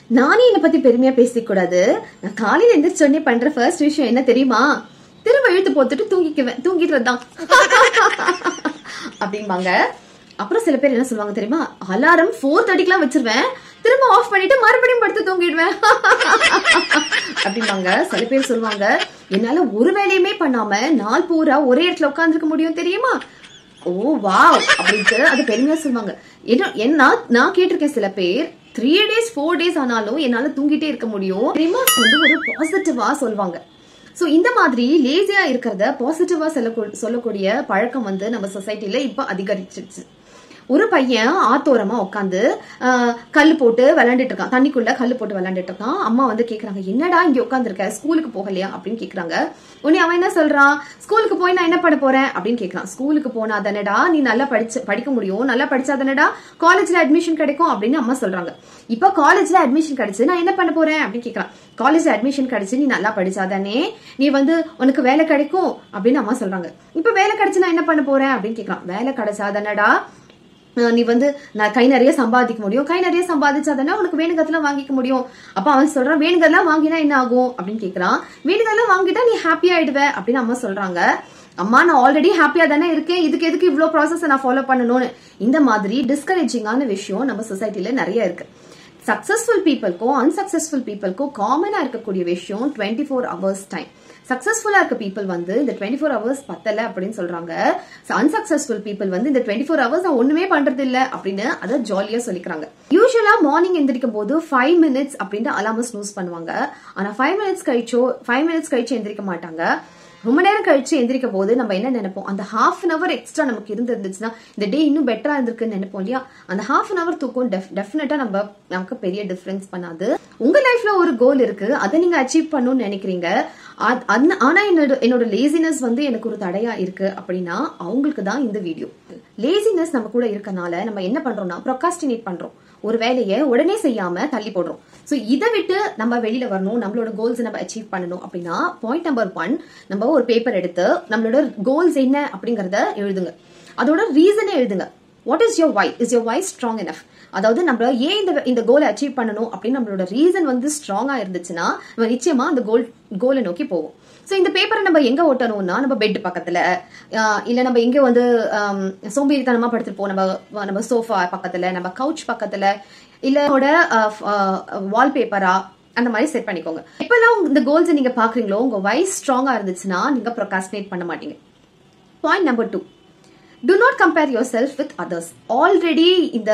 நானே என்னை பத்தி பெருமையா பேசிக்க கூடாது நான் காலையில எந்திரிச்ச உடனே பண்ற ஃபர்ஸ்ட் விஷயம் என்ன தெரியுமா திரும்ப இழுத்து போட்டுட்டு தூங்கிக்குவேன் தூங்கிட்டு தான் அப்படிம்பாங்க அப்புறம் சில பேர் என்ன சொல்லுவாங்க தெரியுமா அலாரம் ஃபோர் தேர்ட்டிக்கெல்லாம் வச்சிருவேன் திரும்ப ஆஃப் பண்ணிட்டு மறுபடியும் படுத்து தூங்கிடுவேன் அப்படிம்பாங்க சில பேர் சொல்லுவாங்க என்னால ஒரு வேலையுமே பண்ணாம நாள் பூரா ஒரே இடத்துல உட்காந்துருக்க முடியும் தெரியுமா ஓ வாவ் அப்படின்ட்டு அது பெருமையா சொல்லுவாங்க என்ன என்ன நான் கேட்டிருக்கேன் சில பேர் த்ரீ டேஸ் ஃபோர் டேஸ் ஆனாலும் என்னால தூங்கிட்டே இருக்க முடியும் தெரியுமா வந்து ஒரு பாசிட்டிவா சொல்லுவாங்க சோ இந்த மாதிரி லேசியா இருக்கிறத பாசிட்டிவா சொல்ல சொல்லக்கூடிய பழக்கம் வந்து நம்ம சொசைட்டில இப்ப அதிகரிச்சிருச்சு ஒரு பையன் ஆத்தோரமா உட்காந்து கல் போட்டு விளையாண்டுட்டு இருக்கான் தண்ணிக்குள்ள கல் போட்டு விளையாண்டுட்டு இருக்கான் அம்மா வந்து கேக்குறாங்க என்னடா இங்க உட்காந்துருக்க ஸ்கூலுக்கு போகலையா அப்படின்னு கேக்குறாங்க உடனே அவன் என்ன சொல்றான் ஸ்கூலுக்கு போய் நான் என்ன பண்ண போறேன் அப்படின்னு கேக்குறான் ஸ்கூலுக்கு போனா தானடா நீ நல்லா படிச்சு படிக்க முடியும் நல்லா படிச்சா தானடா காலேஜ்ல அட்மிஷன் கிடைக்கும் அப்படின்னு அம்மா சொல்றாங்க இப்ப காலேஜ்ல அட்மிஷன் கிடைச்சு நான் என்ன பண்ண போறேன் அப்படின்னு கேக்குறான் காலேஜ்ல அட்மிஷன் கிடைச்சு நீ நல்லா படிச்சாதானே நீ வந்து உனக்கு வேலை கிடைக்கும் அப்படின்னு அம்மா சொல்றாங்க இப்ப வேலை கிடைச்சு நான் என்ன பண்ண போறேன் அப்படின்னு கேக்குறான் வேலை கிடைச்சாதானடா நீ வந்து நான் கை நிறைய சம்பாதிக்க முடியும் கை நிறைய சம்பாதிச்சாதானே உனக்கு வேணுங்கிறதுலாம் வாங்கிக்க முடியும் அப்ப அவன் சொல்றான் வேணுங்கிறதெல்லாம் வாங்கினா என்ன ஆகும் அப்படின்னு கேக்குறான் வேணுங்கிறதெல்லாம் வாங்கிட்டா நீ ஹாப்பி ஆயிடுவ அப்படின்னு அம்மா சொல்றாங்க அம்மா நான் ஆல்ரெடி ஹாப்பியா தானே இருக்கேன் இதுக்கு எதுக்கு இவ்வளவு ப்ராசஸ் நான் ஃபாலோ பண்ணணும்னு இந்த மாதிரி டிஸ்கரேஜிங்கான விஷயம் நம்ம சொசைட்டில நிறைய இருக்கு சக்சஸ்ஃபுல் பீப்புளுக்கும் அன்சக்சஸ்ஃபுல் பீப்புளுக்கும் காமனா இருக்கக்கூடிய விஷயம் டுவெண்ட்டி ஃபோர் ஹவர்ஸ் டைம் சக்சஸ்ஃபுல்லா இருக்க பீப்புள் வந்து இந்த டுவெண்ட்டி ஃபோர் ஹவர்ஸ் பத்தல அப்படின்னு சொல்றாங்க அன்சக்சஸ்ஃபுல் பீப்புள் வந்து இந்த டுவெண்ட்டி ஃபோர் ஹவர்ஸ் நான் ஒண்ணுமே பண்றது இல்ல அப்படின்னு அதை ஜாலியா சொல்லிக்கிறாங்க யூஸ்வலா மார்னிங் எந்திரிக்கும் போது ஃபைவ் மினிட்ஸ் அப்படின்னு அலாம ஸ்னூஸ் பண்ணுவாங்க ஆனா ஃபைவ் மினிட்ஸ் கழிச்சோ ஃபைவ் மினிட்ஸ் கழிச்சு எந்திரிக்க மாட்டாங்க ரொம்ப நேரம் கழிச்சு எந்திரிக்க போது நம்ம என்ன நினைப்போம் அந்த ஹாஃப் அன் அவர் எக்ஸ்ட்ரா நமக்கு இருந்துருந்துச்சுன்னா இந்த டே இன்னும் பெட்டரா இருந்திருக்குன்னு நினைப்போம் இல்லையா அந்த ஹாஃப் அன் அவர் தூக்கம் டெஃபினட்டா நம்ம நமக்கு பெரிய டிஃபரன்ஸ் பண்ணாது உங்க லைஃப்ல ஒரு கோல் இருக்கு அதை நீங்க அச்சீவ் பண்ணணும்னு நினைக்கிறீங்க ஆனா என்னோட என்னோட லேசினஸ் வந்து எனக்கு ஒரு தடையா இருக்கு அப்படின்னா அவங்களுக்கு தான் இந்த வீடியோ லேசினஸ் நம்ம கூட இருக்கனால நம்ம என்ன பண்றோம்னா ப்ரொகாஸ்டினேட் பண்றோம் ஒரு வேலையை உடனே செய்யாம தள்ளி போடுறோம் ஸோ இதை விட்டு நம்ம வெளியில வரணும் நம்மளோட கோல்ஸ் நம்ம அச்சீவ் பண்ணணும் அப்படின்னா பாயிண்ட் நம்பர் ஒன் நம்ம ஒரு பேப்பர் எடுத்து நம்மளோட கோல்ஸ் என்ன அப்படிங்கறத எழுதுங்க அதோட ரீசனே எழுதுங்க what is your why is your why strong enough அதாவது நம்ம ஏன் இந்த இந்த கோலை அச்சீவ் பண்ணணும் அப்படின்னு நம்மளோட ரீசன் வந்து ஸ்ட்ராங்கா இருந்துச்சுன்னா நம்ம நிச்சயமா அந்த கோல் கோலை நோக்கி போவோம் ஸோ இந்த பேப்பரை நம்ம எங்க ஒட்டணும்னா நம்ம பெட் பக்கத்துல இல்ல நம்ம எங்க வந்து சோம்பேறித்தனமா படுத்துருப்போம் நம்ம நம்ம சோஃபா பக்கத்துல நம்ம கவுச் பக்கத்துல இல்ல வால்பேப்பரா அந்த மாதிரி செட் பண்ணிக்கோங்க இப்பெல்லாம் இந்த கோல்ஸ் நீங்க பாக்குறீங்களோ உங்க வைஸ் ஸ்ட்ராங்கா இருந்துச்சுன்னா நீங்க ப்ரொகாஸ்டினேட் பண்ண மாட்டீங்க point number two do not compare your self with others already இந்த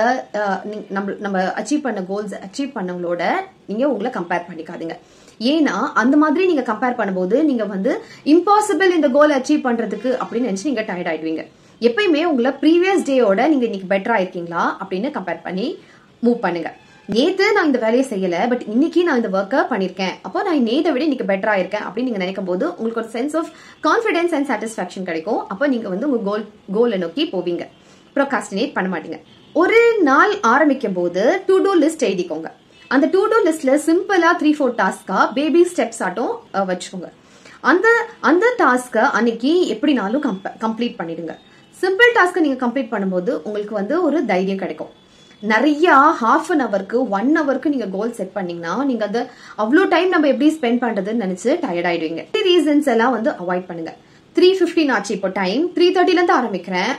நம்ம நம்ம அச்சீவ் பண்ண கோல்ஸ் அச்சீவ் பண்ணவங்களோட நீங்க உங்களை கம்பேர் பண்ணிக்காதீங்க ஏன்னா அந்த மாதிரி நீங்க கம்பேர் பண்ணும்போது நீங்க வந்து இம்பாசிபிள் இந்த கோல் அச்சீவ் பண்றதுக்கு அப்படின்னு நினைச்சு நீங்க டயர்ட் ஆயிடுவீங்க எப்பயுமே உங்களை ப்ரீவியஸ் டேயோட நீங்க இன்னைக்கு பெட்டரா இருக்கீங்களா அப்படின்னு கம்பேர் பண்ணி மூவ் பண்ணுங்க நேத்து நான் இந்த வேலையை செய்யல பட் இன்னைக்கு நான் இந்த ஒர்க்கை பண்ணிருக்கேன் அப்போ நான் நேத்தை விட இன்னைக்கு பெட்டரா இருக்கேன் அப்படின்னு நீங்க நினைக்கும் போது உங்களுக்கு ஒரு sense of confidence and satisfaction கிடைக்கும் அப்போ நீங்க வந்து உங்க கோல் கோலை நோக்கி போவீங்க ப்ரொகாஸ்டினேட் பண்ண மாட்டீங்க ஒரு நாள் ஆரம்பிக்கும் போது டு டூ லிஸ்ட் எழுதிக்கோங்க அந்த டூ டூ லிஸ்ட்ல சிம்பிளா த்ரீ ஃபோர் டாஸ்கா பேபி ஸ்டெப்ஸ் ஆட்டும் வச்சுக்கோங்க அந்த அந்த டாஸ்க்கை அன்னைக்கு எப்படினாலும் கம்ப்ளீட் பண்ணிடுங்க சிம்பிள் டாஸ்க்கை நீங்க கம்ப்ளீட் பண்ணும்போது உங்களுக்கு வந்து ஒரு தைரியம் கிடைக்கும் நிறைய ஹாஃப் அன் அவருக்கு ஒன் ஹவருக்கு நீங்க கோல் செட் பண்ணீங்கன்னா நீங்க அந்த அவ்வளோ டைம் நம்ம எப்படி ஸ்பெண்ட் பண்றதுன்னு நினைச்சு டயர்ட் ஆயிடுவீங்க ரீசன்ஸ் எல்லாம் வந்து அவாய்ட் பண்ணுங்க த்ரீ ஃபிஃப்டின் ஆச்சு இப்போ டைம் த்ரீ தேர்ட்டில இருந்து ஆரம்பிக்கிறேன்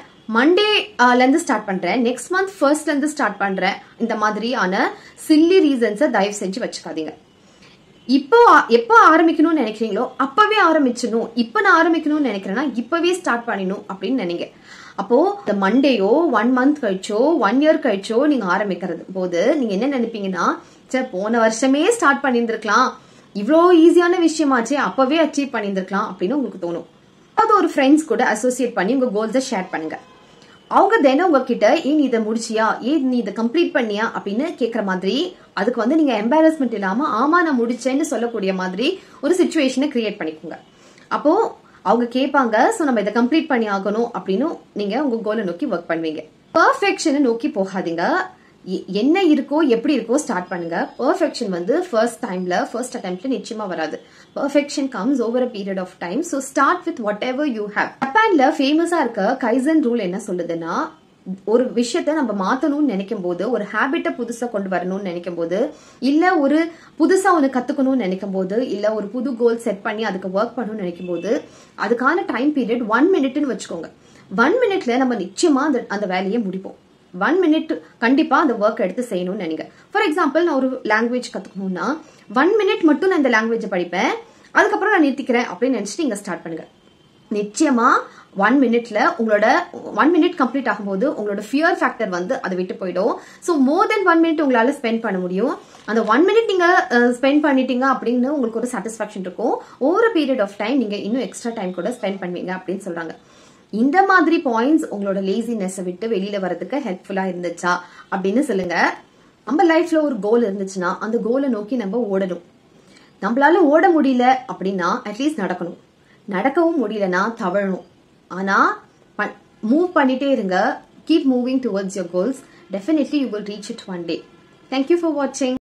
மண்டேல இருந்து ஸ்டார்ட் பண்றேன் நெக்ஸ்ட் மந்த் ஃபர்ஸ்ட்ல இருந்து ஸ்டார்ட் பண்றேன் இந்த மாதிரியான சில்லி ரீசன்ஸை தயவு செஞ்சு வச்சுக்காதீங்க இப்போ எப்போ ஆரம்பிக்கணும்னு நினைக்கிறீங்களோ அப்பவே ஆரம்பிச்சணும் இப்போ நான் ஆரம்பிக்கணும்னு நினைக்கிறேன்னா இப்பவே ஸ்டார்ட் பண்ணிடணும் அப்படின்னு நினைங்க அப்போ இந்த மண்டேயோ ஒன் மந்த் கழிச்சோ ஒன் இயர் கழிச்சோ நீங்க ஆரம்பிக்கிறது போது நீங்க என்ன நினைப்பீங்கன்னா சே போன வருஷமே ஸ்டார்ட் பண்ணியிருந்திருக்கலாம் இவ்வளோ ஈஸியான விஷயமாச்சே அப்பவே அச்சீவ் பண்ணியிருந்திருக்கலாம் அப்படின்னு உங்களுக்கு தோணும் அது ஒரு ஃப்ரெண்ட்ஸ் கூட அசோசியேட் பண்ணி உங்க கோல்ஸை ஷேர் பண்ணுங்க அவங்க தினம் உங்ககிட்ட ஏன் நீ இதை முடிச்சியா ஏன் நீ இதை கம்ப்ளீட் பண்ணியா அப்படின்னு கேட்குற மாதிரி அதுக்கு வந்து நீங்க எம்பாரஸ்மெண்ட் இல்லாம ஆமா நான் முடிச்சேன்னு சொல்லக்கூடிய மாதிரி ஒரு சுச்சுவேஷனை கிரியேட் பண்ணிக்கோங்க அப்போ அவங்க கேட்பாங்க ஸோ நம்ம இதை கம்ப்ளீட் பண்ணி ஆகணும் அப்படின்னு நீங்க உங்க கோலை நோக்கி ஒர்க் பண்ணுவீங்க பர்ஃபெக்ஷனை நோக்கி போகாதீங்க என்ன இருக்கோ எப்படி இருக்கோ ஸ்டார்ட் பண்ணுங்க பர்ஃபெக்ஷன் வந்து ஃபர்ஸ்ட் டைம்ல ஃபர்ஸ்ட் அட்டம்ப்ட்ல நிச்சயமா வராது perfection comes over a period of time so start with whatever you have ஜப்பான்ல ஃபேமஸா இருக்க கைசன் ரூல் என்ன சொல்லுதுன்னா ஒரு விஷயத்த நம்ம மாத்தணும்னு நினைக்கும் போது ஒரு ஹேபிட்டை புதுசா கொண்டு வரணும்னு நினைக்கும் போது இல்ல ஒரு புதுசா ஒன்று கத்துக்கணும்னு நினைக்கும் போது இல்ல ஒரு புது கோல் செட் பண்ணி அதுக்கு ஒர்க் பண்ணணும்னு நினைக்கும் போது அதுக்கான டைம் பீரியட் ஒன் மினிட்னு வச்சுக்கோங்க ஒன் மினிட்ல நம்ம நிச்சயமா அந்த அந்த வேலையை முடிப்போம் ஒன் மினிட் கண்டிப்பா அந்த ஒர்க் எடுத்து செய்யணும்னு நினைங்க ஃபார் எக்ஸாம்பிள் நான் ஒரு லாங்குவேஜ் கத்துக்கணும்னா ஒன் மினிட் மட்டும் நான் இந்த லாங்குவேஜை படிப்பேன் அதுக்கப்புறம் நான் நிறுத்திக்கிறேன் அப்படின்னு நினைச்சிட்டு நீங்க ஸ்டார்ட் பண்ணுங்க நிச்சயமா ஒன் மினிட்ல உங்களோட ஒன் மினிட் கம்ப்ளீட் ஆகும்போது உங்களோட ஃபியர் ஃபேக்டர் வந்து அதை விட்டு போயிடும் so more then one minute உங்களால ஸ்பெண்ட் பண்ண முடியும் அந்த ஒன் மினிட் நீங்க ஸ்பெண்ட் பண்ணிட்டீங்க அப்படின்னு உங்களுக்கு ஒரு சாட்டிஸ்ஃபேக்ஷன் இருக்கும் ஓவர் பீரியட் ஆஃப் டைம் நீங்க இன்னும் எக்ஸ்ட்ரா டைம் கூட ஸ்பெண்ட் பண்ணுவீங்க அப்படின்னு சொல்றாங்க இந்த மாதிரி பாயிண்ட்ஸ் உங்களோட லேசினஸை விட்டு வெளியில வரதுக்கு ஹெல்ப்ஃபுல்லா இருந்துச்சா அப்படின்னு சொல்லுங்க நம்ம லைஃப்ல ஒரு கோல் இருந்துச்சுன்னா அந்த கோலை நோக்கி நம்ம ஓடணும் நம்மளால ஓட முடியல அப்படின்னா அட்லீஸ்ட் நடக்கணும் நடக்கவும் முடியலன்னா தவழணும் ஆனா மூவ் பண்ணிட்டே இருங்க keep moving towards your goals definitely you will reach it one day thank you for வாட்சிங்